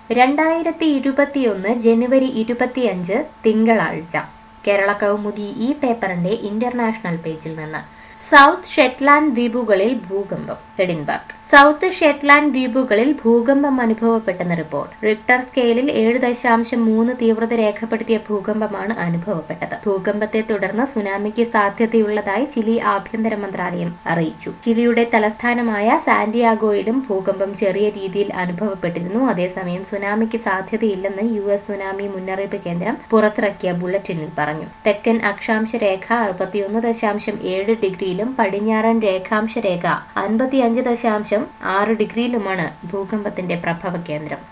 രണ്ടായിരത്തി ഇരുപത്തിയൊന്ന് ജനുവരി ഇരുപത്തിയഞ്ച് തിങ്കളാഴ്ച കേരള കൗമുദി ഈ പേപ്പറിന്റെ ഇന്റർനാഷണൽ പേജിൽ നിന്ന് സൗത്ത് ഷെറ്റ്ലാൻഡ് ദ്വീപുകളിൽ ഭൂകമ്പം എഡിൻബർഗ് സൗത്ത് ഷെറ്റ്ലാൻഡ് ദ്വീപുകളിൽ ഭൂകമ്പം അനുഭവപ്പെട്ടെന്ന് റിപ്പോർട്ട് റിക്ടർ സ്കെയിലിൽ ഏഴ് ദശാംശം മൂന്ന് തീവ്രത രേഖപ്പെടുത്തിയ ഭൂകമ്പമാണ് അനുഭവപ്പെട്ടത് ഭൂകമ്പത്തെ തുടർന്ന് സുനാമിക്ക് സാധ്യതയുള്ളതായി ചിലി ആഭ്യന്തര മന്ത്രാലയം അറിയിച്ചു ചിലിയുടെ തലസ്ഥാനമായ സാന്റിയാഗോയിലും ഭൂകമ്പം ചെറിയ രീതിയിൽ അനുഭവപ്പെട്ടിരുന്നു അതേസമയം സുനാമിക്ക് സാധ്യതയില്ലെന്ന് യു എസ് സുനാമി മുന്നറിയിപ്പ് കേന്ദ്രം പുറത്തിറക്കിയ ബുള്ളറ്റിനിൽ പറഞ്ഞു തെക്കൻ അക്ഷാംശ രേഖ അറുപത്തിയൊന്ന് ദശാംശം ഏഴ് ഡിഗ്രിയിലും പടിഞ്ഞാറൻ രേഖാംശ രേഖ അൻപത്തിയഞ്ച് ദശാംശം ആറ് ഡിഗ്രിയിലുമാണ് ഭൂകമ്പത്തിന്റെ പ്രഭവ കേന്ദ്രം